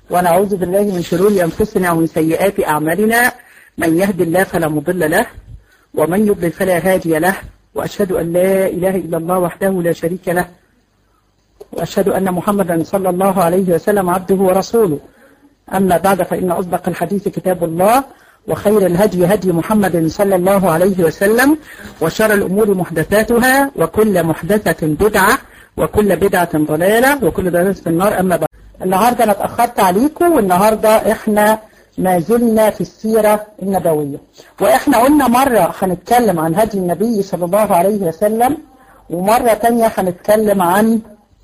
ونعوذ بالله من شرور أنفسنا ومن سيئات أعمالنا من يهد الله فلا مضل له ومن يضلل فلا هادي له وأشهد أن لا إله إلا الله وحده لا شريك له وأشهد أن محمدا صلى الله عليه وسلم عبده ورسوله أما بعد فإن أصدق الحديث كتاب الله وخير الهدي هدي محمد صلى الله عليه وسلم وشر الأمور محدثاتها وكل محدثة بدعة وكل بدعة ضلالة وكل ضلالة في النار أما بعد النهاردة أنا اتأخرت عليكم والنهاردة إحنا ما زلنا في السيرة النبوية وإحنا قلنا مرة هنتكلم عن هدي النبي صلى الله عليه وسلم ومرة تانية هنتكلم عن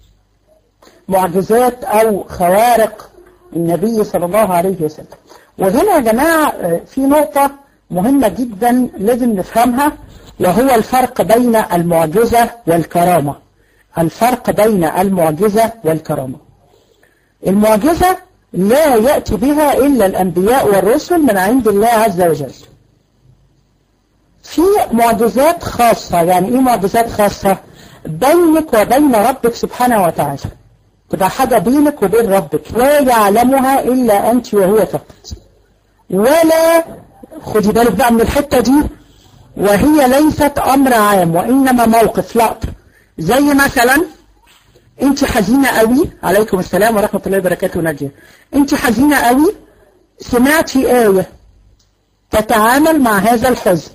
معجزات أو خوارق النبي صلى الله عليه وسلم وهنا يا جماعة في نقطة مهمة جدا لازم نفهمها وهو الفرق بين المعجزة والكرامة الفرق بين المعجزة والكرامة المعجزة لا يأتي بها إلا الأنبياء والرسل من عند الله عز وجل في معجزات خاصة يعني إيه معجزات خاصة بينك وبين ربك سبحانه وتعالى تبقى حاجة بينك وبين ربك لا يعلمها إلا أنت وهو فقط ولا خدي بالك بقى من الحتة دي وهي ليست أمر عام وإنما موقف لقطة زي مثلا انت حزينة قوي عليكم السلام ورحمة الله وبركاته نجية انت حزينة قوي سمعتي آية تتعامل مع هذا الحزن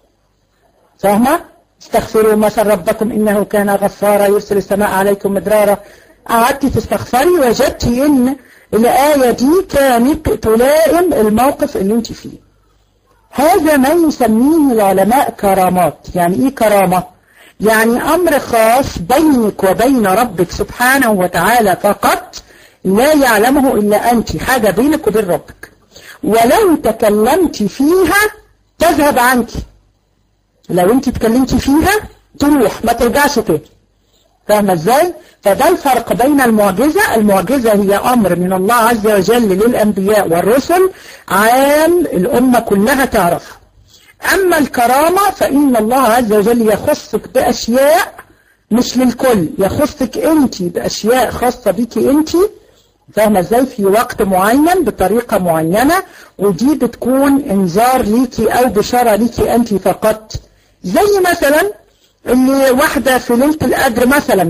فاهمة استغفروا مثلا ربكم إنه كان غفارا يرسل السماء عليكم مدرارا قعدتي تستغفري وجدتي ان الآية دي كانت تلائم الموقف اللي انت فيه هذا ما يسميه العلماء كرامات يعني ايه كرامة يعني امر خاص بينك وبين ربك سبحانه وتعالى فقط لا يعلمه الا انت حاجة بينك وبين ربك ولو تكلمت فيها تذهب عنك لو انت تكلمت فيها تروح ما ترجعش تاني فاهمة ازاي فده الفرق بين المعجزة المعجزة هي امر من الله عز وجل للانبياء والرسل عام الامة كلها تعرف اما الكرامة فان الله عز وجل يخصك باشياء مش للكل يخصك انت باشياء خاصة بك انت فاهمة ازاي في وقت معين بطريقة معينة ودي بتكون انذار ليكي او بشارة ليكي انت فقط زي مثلا اللي واحدة في ليلة القدر مثلا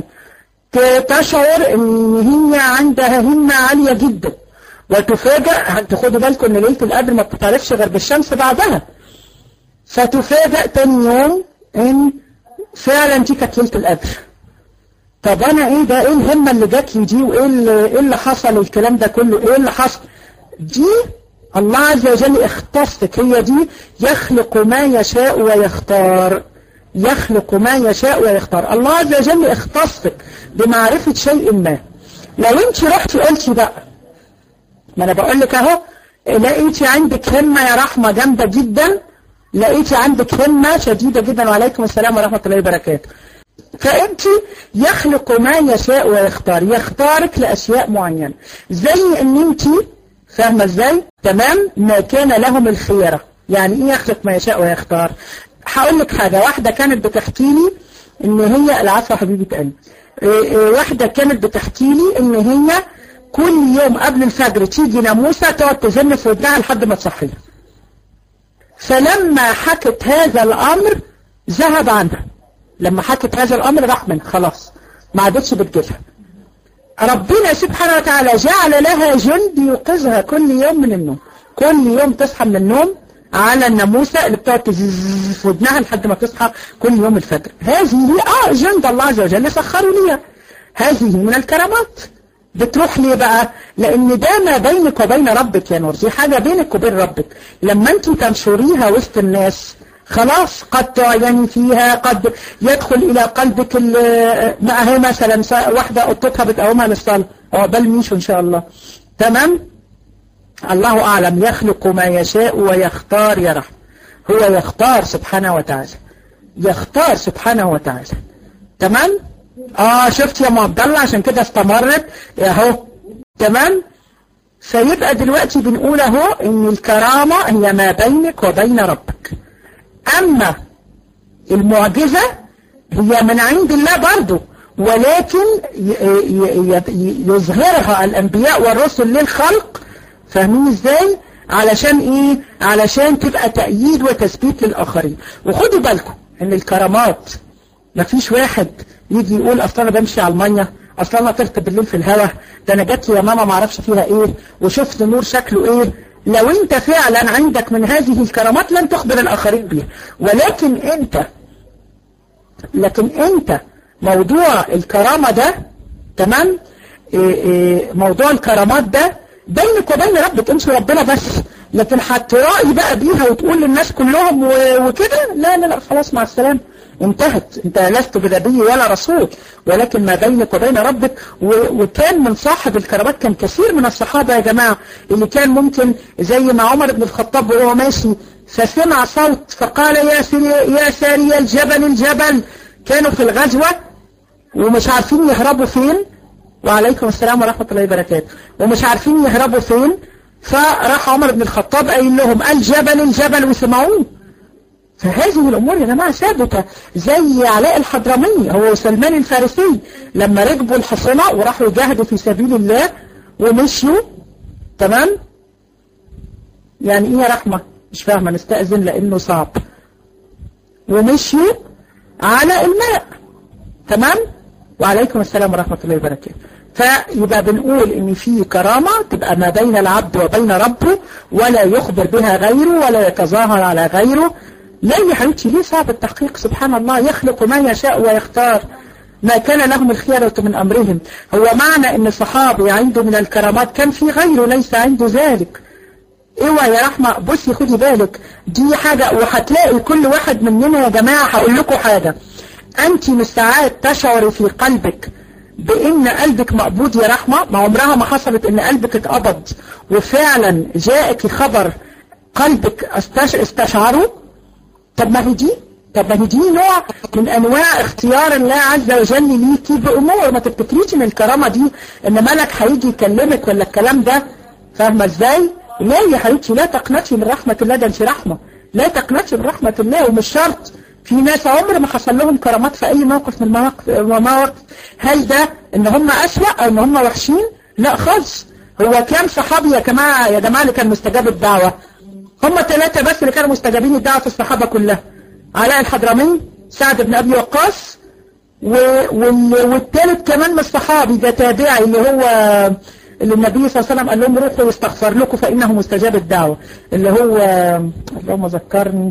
تشعر ان هي عندها همة عالية جدا وتفاجأ تاخدوا بالكم ان ليلة القدر ما بتتعرفش غير بالشمس بعدها فتفاجأ تاني يوم ان فعلا دي كانت ليلة القدر طب انا ايه ده ايه الهمة اللي جات لي دي وايه اللي, إيه اللي حصل الكلام ده كله ايه اللي حصل دي الله عز وجل اختصك هي دي يخلق ما يشاء ويختار يخلق ما يشاء ويختار الله عز وجل اختصك بمعرفة شيء ما لو انت رحتي قلتي بقى ما انا بقول لك اهو لقيتي عندك همة يا رحمة جامدة جدا لقيتي عندك همة شديدة جدا وعليكم السلام ورحمة الله وبركاته فانت يخلق ما يشاء ويختار يختارك لاشياء معينة زي ان انت فاهمة ازاي تمام ما كان لهم الخيرة يعني ايه يخلق ما يشاء ويختار هقول لك حاجة واحدة كانت بتحكي لي ان هي العفو حبيبة قلبي واحدة كانت بتحكي لي ان هي كل يوم قبل الفجر تيجي ناموسة تقعد تزن في ودنها لحد ما تصحيها فلما حكت هذا الامر ذهب عنها لما حكت هذا الامر راح منها خلاص ما عادتش بتجيبها ربنا سبحانه وتعالى جعل لها جند يوقظها كل يوم من النوم كل يوم تصحى من النوم على الناموسة اللي بتقعد تزز في ودنها لحد ما تصحى كل يوم الفجر هذه اه جند الله عز وجل سخروا ليها هذه من الكرامات بتروح ليه بقى لان ده ما بينك وبين ربك يا نور دي حاجة بينك وبين ربك لما انت تنشريها وسط الناس خلاص قد تعيني فيها قد يدخل الى قلبك معها مثلا واحدة قطتها بتقومها للصلاة عقبال ميشو ان شاء الله تمام الله أعلم يخلق ما يشاء ويختار يا رحم هو يختار سبحانه وتعالى يختار سبحانه وتعالى تمام اه شفت يا ام عبد الله عشان كده استمرت اهو تمام فيبقى دلوقتي بنقول اهو ان الكرامة هي ما بينك وبين ربك اما المعجزة هي من عند الله برضو ولكن يظهرها الأنبياء والرسل للخلق فاهمين ازاي علشان ايه علشان تبقى تأييد وتثبيت للآخرين وخدوا بالكم ان الكرامات مفيش واحد يجي يقول اصل انا بمشي على المية اصل انا طلعت بالليل في الهوا ده انا جات لي يا ماما ما اعرفش فيها ايه وشفت نور شكله ايه لو انت فعلا عندك من هذه الكرامات لن تخبر الاخرين بيها ولكن انت لكن انت موضوع الكرامة ده تمام إيه إيه موضوع الكرامات ده بينك وبين ربك انت ربنا بس لكن هترائي بقى بيها وتقول للناس كلهم وكده لا لا لا خلاص مع السلامه انتهت انت لست بنبي ولا رسول ولكن ما بينك وبين ربك وكان من صاحب الكرامات كان كثير من الصحابة يا جماعة اللي كان ممكن زي ما عمر بن الخطاب وهو ماشي فسمع صوت فقال يا سري يا ساري الجبل الجبل كانوا في الغزوة ومش عارفين يهربوا فين وعليكم السلام ورحمة الله وبركاته ومش عارفين يهربوا فين فراح عمر بن الخطاب قايل لهم الجبل الجبل وسمعوه فهذه الأمور يا جماعة ثابتة زي علاء الحضرمي هو سلمان الفارسي لما ركبوا الحصنة وراحوا يجاهدوا في سبيل الله ومشيوا تمام يعني ايه يا رحمة مش فاهمة نستأذن لأنه صعب ومشيوا على الماء تمام وعليكم السلام ورحمة الله وبركاته فيبقى بنقول ان في كرامة تبقى ما بين العبد وبين ربه ولا يخبر بها غيره ولا يتظاهر على غيره لا يا حبيبتي ليه صعب التحقيق سبحان الله يخلق ما يشاء ويختار ما كان لهم الخيرة من أمرهم هو معنى ان الصحابي عنده من الكرامات كان في غيره ليس عنده ذلك اوعى يا رحمة بصي خدي بالك دي حاجة وهتلاقي كل واحد مننا يا جماعة هقول لكم حاجة انت من ساعات تشعري في قلبك بان قلبك مقبوض يا رحمة ما عمرها ما حصلت ان قلبك اتقبض وفعلا جاءك خبر قلبك استشعره طب ما هي دي طب ما هي دي نوع من انواع اختيار الله عز وجل ليكي بامور ما تفتكريش ان الكرامة دي ان ملك هيجي يكلمك ولا الكلام ده فاهمة ازاي لا يا حبيبتي لا تقنطي من رحمة الله ده انت رحمة لا تقنطي من رحمة الله ومش شرط في ناس عمر ما حصل لهم كرامات في اي موقف من المواقف هل ده ان هم اسوأ او ان هم وحشين لا خالص هو كام صحابي يا جماعة يا جماعة اللي كان مستجاب الدعوة هم ثلاثة بس اللي كانوا مستجابين الدعوة في الصحابة كلها علاء الحضرمي سعد بن ابي وقاص والثالث كمان من الصحابي ده تابعي اللي هو اللي النبي صلى الله عليه وسلم قال لهم روحوا واستغفر لكم فإنه مستجاب الدعوة اللي هو اللهم ذكرني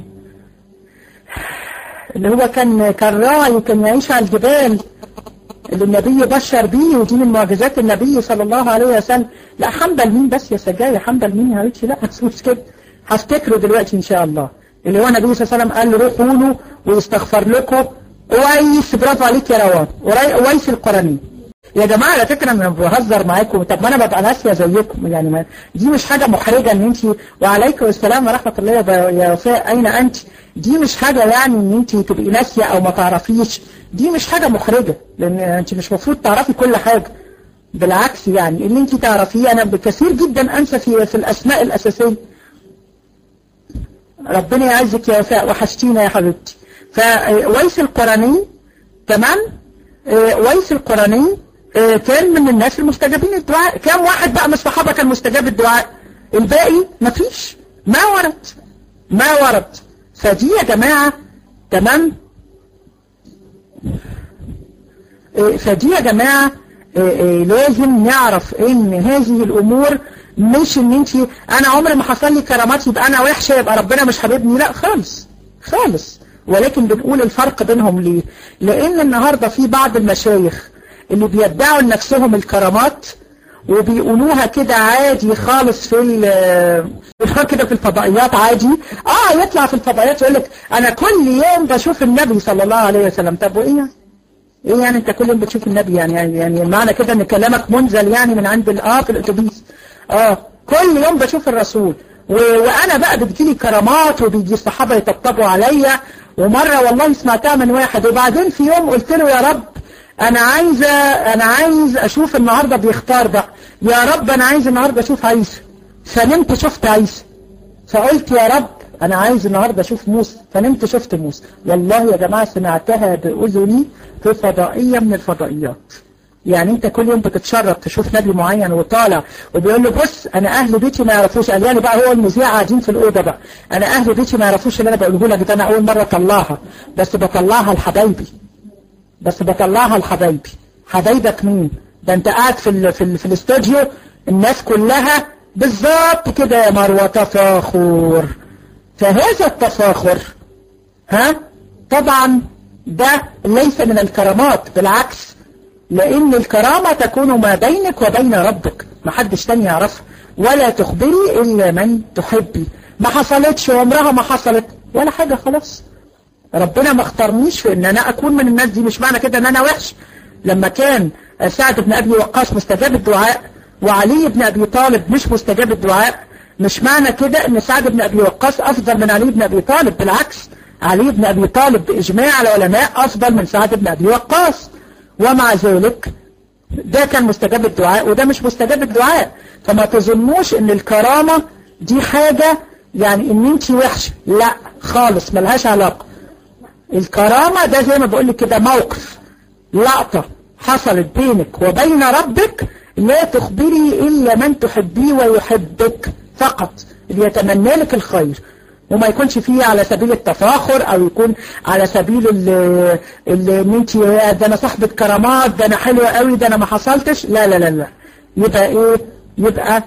اللي هو كان كان راعي وكان يعيش على الجبال اللي النبي بشر بيه ودي من معجزات النبي صلى الله عليه وسلم لا حنبل مين بس يا سجاية حنبل مين يا ريتش لا مش كده هفتكره دلوقتي ان شاء الله اللي هو النبي صلى الله عليه وسلم قال له روحوا له ويستغفر لكم ويس برافو عليك يا روان ويس القرني يا جماعة على فكرة انا بهزر معاكم طب ما انا ببقى ناسية زيكم يعني ما دي مش حاجة محرجة ان انت وعليكم السلام ورحمة الله يا وفاء اين انت دي مش حاجة يعني ان انت تبقي ناسية او ما تعرفيش دي مش حاجة محرجة لان انت مش مفروض تعرفي كل حاجة بالعكس يعني اللي انت تعرفيه انا بكثير جدا انسى في, في الاسماء الاساسية ربنا يعزك يا وفاء وحشتينا يا حبيبتي فويس القرني تمام ويس القرني كان من الناس المستجابين الدعاء كم واحد بقى من الصحابة كان مستجاب الدعاء الباقي مفيش ما ورد ما ورد فدي يا جماعة تمام فدي يا جماعة لازم نعرف ان هذه الامور مش ان انت انا عمري ما حصل لي كرامات يبقى انا وحشة يبقى ربنا مش حبيبني لا خالص خالص ولكن بنقول الفرق بينهم ليه لان النهاردة في بعض المشايخ اللي بيدعوا لنفسهم الكرامات وبيقولوها كده عادي خالص في ال كده في الفضائيات عادي اه يطلع في الفضائيات يقول لك انا كل يوم بشوف النبي صلى الله عليه وسلم طب وايه ايه يعني انت كل يوم بتشوف النبي يعني يعني, يعني معنى كده ان كلامك منزل يعني من عند اه في الاتوبيس اه كل يوم بشوف الرسول وانا بقى بتجيلي كرامات وبيجي الصحابه يطبطبوا عليا ومره والله سمعتها من واحد وبعدين في يوم قلت له يا رب انا عايزة انا عايز اشوف النهاردة بيختار بقى يا رب انا عايز النهاردة اشوف عيسى فنمت شفت عيسى فقلت يا رب انا عايز النهاردة اشوف موسى فنمت شفت موسى والله يا جماعة سمعتها بأذني في فضائية من الفضائيات يعني انت كل يوم بتتشرف تشوف نبي معين وطالع وبيقول له بص انا اهل بيتي ما يعرفوش قال يعني بقى هو المذيع قاعدين في الاوضه بقى انا اهل بيتي ما يعرفوش اللي انا بقوله لك ده انا اول مره اطلعها بس بطلعها لحبايبي بس بطلعها لحبايبي حبايبك مين ده انت قاعد في ال في, ال في الاستوديو الناس كلها بالظبط كده يا مروه تفاخر فهذا التفاخر ها طبعا ده ليس من الكرامات بالعكس لأن الكرامة تكون ما بينك وبين ربك ما حدش تاني يعرفها ولا تخبري إلا من تحبي ما حصلتش وعمرها ما حصلت ولا حاجة خلاص ربنا ما اختارنيش في ان انا اكون من الناس دي مش معنى كده ان انا وحش لما كان سعد بن ابي وقاص مستجاب الدعاء وعلي بن ابي طالب مش مستجاب الدعاء مش معنى كده ان سعد بن ابي وقاص افضل من علي بن ابي طالب بالعكس علي بن ابي طالب باجماع العلماء افضل من سعد بن ابي وقاص ومع ذلك ده كان مستجاب الدعاء وده مش مستجاب الدعاء فما تظنوش ان الكرامة دي حاجة يعني ان انت وحش لا خالص ملهاش علاقة الكرامة ده زي ما بقول لك كده موقف لقطة حصلت بينك وبين ربك لا تخبري إلا من تحبيه ويحبك فقط اللي يتمنى لك الخير وما يكونش فيه على سبيل التفاخر او يكون على سبيل اللي ان انت ده انا صاحبة كرامات ده انا حلوة قوي ده انا ما حصلتش لا لا لا لا يبقى ايه يبقى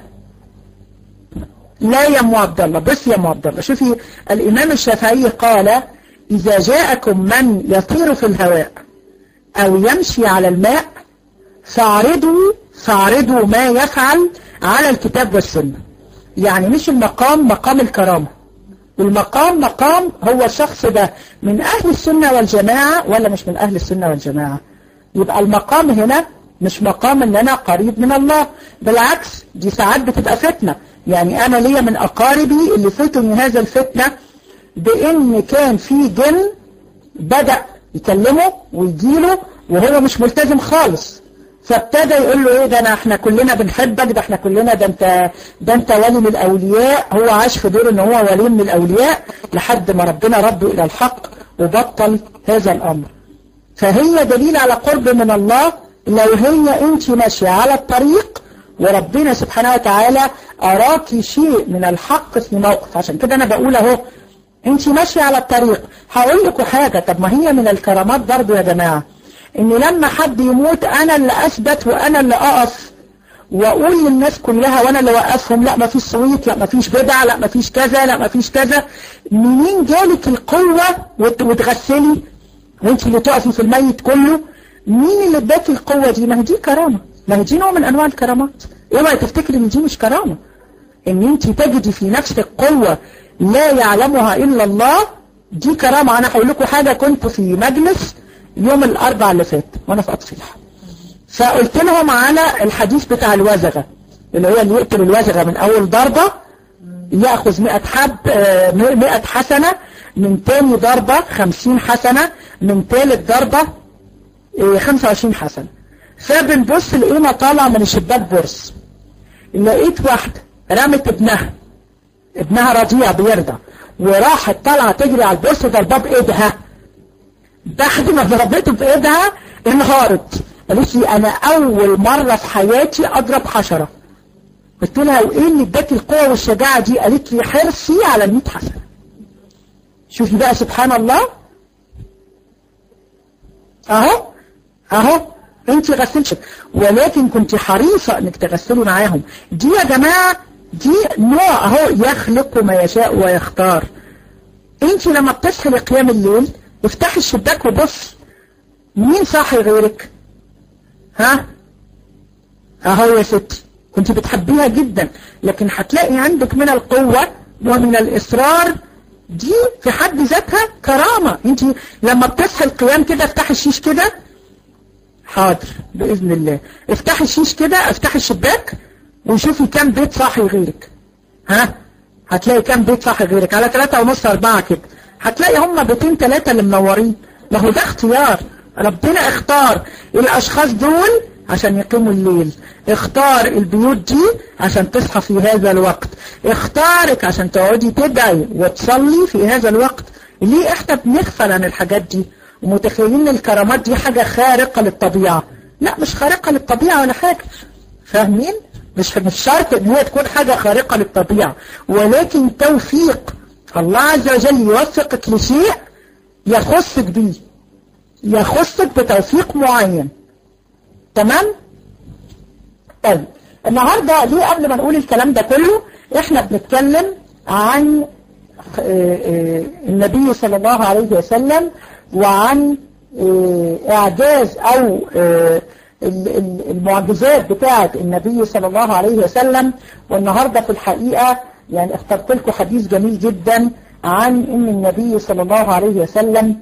لا يا ام عبد الله بس يا ام عبد الله شوفي الامام الشافعي قال اذا جاءكم من يطير في الهواء او يمشي على الماء فاعرضوا فاعرضوا ما يفعل على الكتاب والسنة يعني مش المقام مقام الكرامة المقام مقام هو الشخص ده من أهل السنة والجماعة ولا مش من أهل السنة والجماعة يبقى المقام هنا مش مقام ان انا قريب من الله بالعكس دي ساعات بتبقى فتنة يعني انا ليا من اقاربي اللي فتني هذا الفتنة بان كان في جن بدأ يكلمه ويجيله وهو مش ملتزم خالص فابتدى يقول له ايه ده انا احنا كلنا بنحبك ده احنا كلنا ده انت ده انت ولي من الاولياء هو عاش في دور ان هو ولي من الاولياء لحد ما ربنا رده الى الحق وبطل هذا الامر فهي دليل على قرب من الله لو هي انت ماشية على الطريق وربنا سبحانه وتعالى اراكي شيء من الحق في موقف عشان كده انا بقول اهو انت ماشية على الطريق هقول لكم حاجة طب ما هي من الكرامات برضو يا جماعة ان لما حد يموت انا اللي اثبت وانا اللي اقف واقول للناس كلها وانا اللي اوقفهم لا ما فيش صويت لا ما فيش بدع لا ما فيش كذا لا ما فيش كذا منين جالك القوة وتغسلي وانت اللي تقفي في الميت كله مين اللي اداكي القوة دي ما هي دي كرامة ما هي دي نوع من انواع الكرامات اوعي تفتكري ان دي مش كرامة ان انت تجدي في نفسك قوة لا يعلمها الا الله دي كرامة انا هقول لكم حاجة كنت في مجلس يوم الاربع اللي فات وانا في اطفيح فقلت لهم على الحديث بتاع الوزغة اللي هو اللي يقتل الوزغة من اول ضربة يأخذ 100 حب 100 حسنة من تاني ضربة 50 حسنة من تالت ضربة 25 حسنة فبنبص لقينا طالع من الشباك بورس لقيت واحدة رمت ابنها ابنها رضيع بيرضع وراحت طالعة تجري على البورس ضرباه بايدها بعد ما ضربته بايدها انهارت قالت لي انا اول مرة في حياتي اضرب حشرة قلت لها وايه اللي اداك القوة والشجاعة دي قالت لي حرصي على ال 100 حسنة شوفي بقى سبحان الله اهو اهو انت غسلتك ولكن كنت حريصة انك تغسلوا معاهم دي يا جماعة دي نوع اهو يخلق ما يشاء ويختار انت لما بتصحي لقيام الليل افتحي الشباك وبص مين صاحي غيرك ها اهو يا ستي كنت بتحبيها جدا لكن هتلاقي عندك من القوة ومن الاصرار دي في حد ذاتها كرامة انت لما بتصحي القيام كده افتحي الشيش كده حاضر بإذن الله افتحي الشيش كده افتحي الشباك وشوفي كام بيت صاحي غيرك ها هتلاقي كام بيت صاحي غيرك على ثلاثة ونص أربعة كده هتلاقي هم بيتين ثلاثة اللي منورين ما هو ده اختيار ربنا اختار الأشخاص دول عشان يقيموا الليل اختار البيوت دي عشان تصحى في هذا الوقت اختارك عشان تقعدي تدعي وتصلي في هذا الوقت ليه احنا بنغفل عن الحاجات دي ومتخيلين الكرامات دي حاجة خارقة للطبيعة لا مش خارقة للطبيعة ولا حاجة فاهمين مش مش شرط ان هي تكون حاجة خارقة للطبيعة ولكن توفيق الله عز وجل يوفقك لشيء يخصك بيه يخصك بتوفيق معين تمام طيب النهاردة ليه قبل ما نقول الكلام ده كله احنا بنتكلم عن النبي صلى الله عليه وسلم وعن اعجاز او المعجزات بتاعة النبي صلى الله عليه وسلم والنهاردة في الحقيقة يعني اخترت لكم حديث جميل جدا عن ان النبي صلى الله عليه وسلم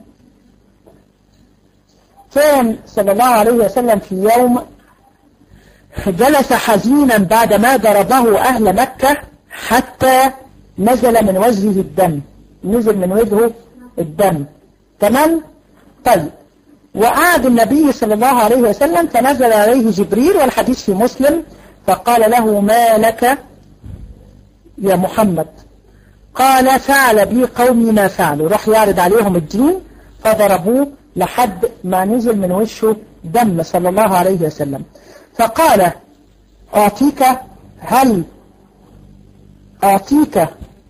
كان صلى الله عليه وسلم في يوم جلس حزينا بعدما ضربه أهل مكة حتى نزل من وجهه الدم نزل من وجهه الدم تمام طيب وقعد النبي صلى الله عليه وسلم فنزل عليه جبريل والحديث في مسلم فقال له ما لك يا محمد قال فعل بي قومي ما فعلوا راح يعرض عليهم الدين فضربوه لحد ما نزل من وشه دم صلى الله عليه وسلم فقال أعطيك هل أعطيك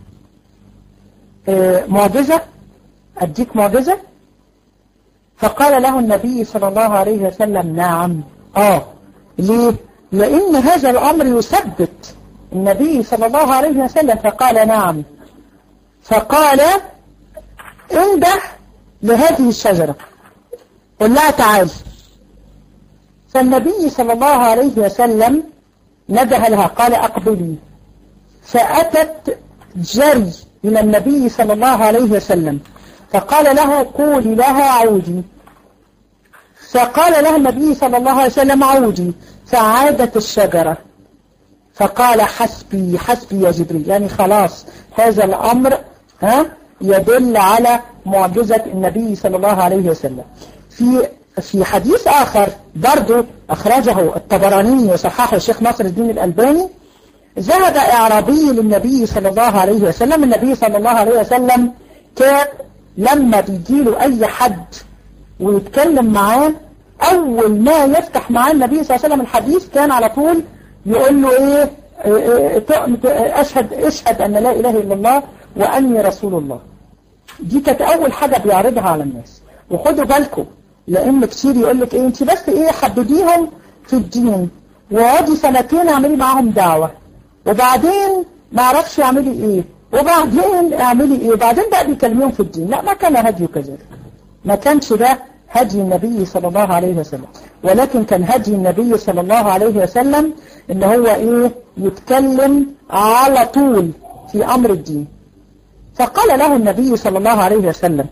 معجزة أديك معجزة فقال له النبي صلى الله عليه وسلم نعم آه ليه لأن هذا الأمر يثبت النبي صلى الله عليه وسلم فقال نعم فقال انده لهذه الشجرة قل لها تعال فالنبي صلى الله عليه وسلم نده لها قال أقبلي فأتت جري إلى النبي صلى الله عليه وسلم فقال لها قولي لها عودي فقال لها النبي صلى الله عليه وسلم عودي فعادت الشجرة فقال حسبي حسبي يا جبريل يعني خلاص هذا الأمر ها يدل على معجزة النبي صلى الله عليه وسلم في في حديث آخر برضو أخرجه الطبراني وصححه الشيخ ناصر الدين الألباني ذهب إعرابي للنبي صلى الله عليه وسلم النبي صلى الله عليه وسلم كان لما بيجيله أي حد ويتكلم معاه أول ما يفتح معاه النبي صلى الله عليه وسلم الحديث كان على طول يقول له إيه, إيه أشهد, أشهد أن لا إله إلا الله وأني رسول الله دي كانت أول حاجة بيعرضها على الناس وخدوا بالكم لأن كتير يقول لك إيه أنت بس إيه حدديهم في الدين وقعدي سنتين اعملي معاهم دعوة وبعدين ما اعرفش اعملي ايه وبعدين اعملي ايه وبعدين بقى بيكلميهم في الدين لا ما كان هدي كذلك ما كانش ده هدي النبي صلى الله عليه وسلم ولكن كان هدي النبي صلى الله عليه وسلم ان هو ايه يتكلم على طول في امر الدين فقال له النبي صلى الله عليه وسلم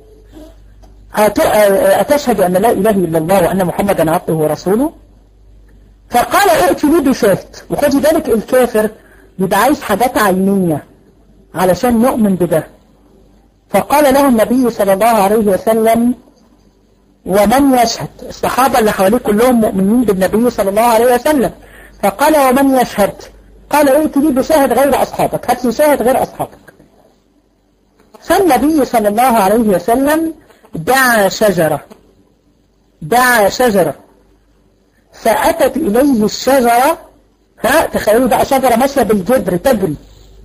أتشهد أن لا إله إلا الله وأن محمدا عبده ورسوله فقال ائت لي بشاهد وخدي بالك الكافر بيبقى عايز حاجات عينية علشان نؤمن بده فقال له النبي صلى الله عليه وسلم ومن يشهد الصحابة اللي حواليه كلهم مؤمنين بالنبي صلى الله عليه وسلم فقال ومن يشهد قال ائت لي بشاهد غير أصحابك هات لي شاهد غير أصحابك فالنبي صلى الله عليه وسلم دعا شجرة دعا شجرة فأتت إليه الشجرة ها تخيلوا بقى شجرة ماشية بالجبر تجري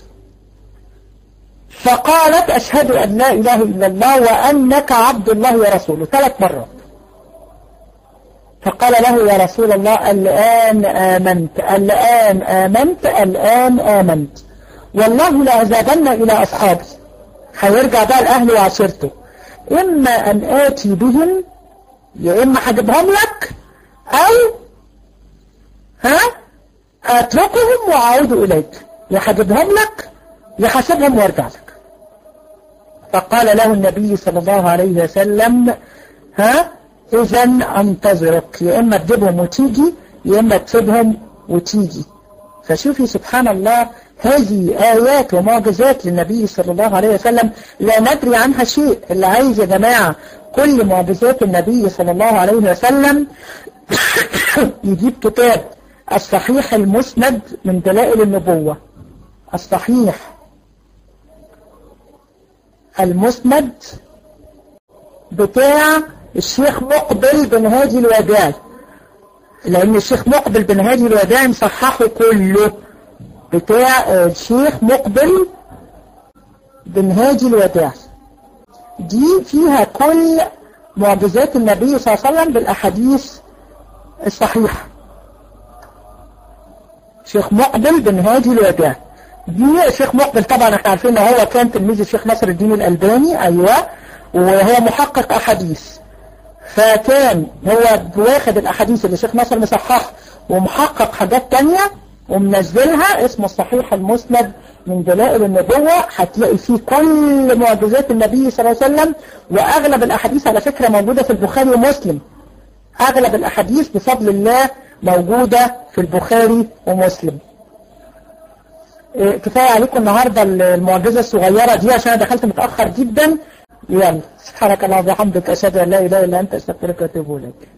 فقالت أشهد أن لا إله إلا الله وأنك عبد الله ورسوله ثلاث مرات فقال له يا رسول الله الآن آمنت الآن آمنت الآن آمنت والله لأذهبن إلى أصحابي هيرجع بقى لأهله وعشيرته إما أن آتي بهم يا إما هجيبهم لك أو ها أتركهم وأعود إليك يا هجيبهم لك يا هسيبهم وارجع لك فقال له النبي صلى الله عليه وسلم ها إذا أنتظرك يا إما تجيبهم وتيجي يا إما تسيبهم وتيجي فشوفي سبحان الله هذه آيات ومعجزات للنبي صلى الله عليه وسلم لا ندري عنها شيء اللي عايز يا جماعة كل معجزات النبي صلى الله عليه وسلم يجيب كتاب الصحيح المسند من دلائل النبوة الصحيح المسند بتاع الشيخ مقبل بن هادي الوداع لأن الشيخ مقبل بن هادي الوداع مصححه كله بتاع الشيخ مقبل بن هادي الوداع دي فيها كل معجزات النبي صلى الله عليه وسلم بالأحاديث الصحيحة شيخ مقبل بن هادي الوداع دي الشيخ مقبل طبعا احنا عارفين ان هو كان تلميذ الشيخ نصر الدين الألباني ايوه وهو محقق احاديث فكان هو واخد الاحاديث اللي الشيخ نصر مصحح ومحقق حاجات تانية ومنزلها اسمه الصحيح المسند من دلائل النبوة هتلاقي فيه كل معجزات النبي صلى الله عليه وسلم واغلب الاحاديث على فكرة موجودة في البخاري ومسلم اغلب الاحاديث بفضل الله موجودة في البخاري ومسلم كفاية عليكم النهاردة المعجزة الصغيرة دي عشان أنا دخلت متأخر جدا يلا سبحانك اللهم وبحمدك أشهد أن لا إله إلا أنت أستغفرك وأتوب إليك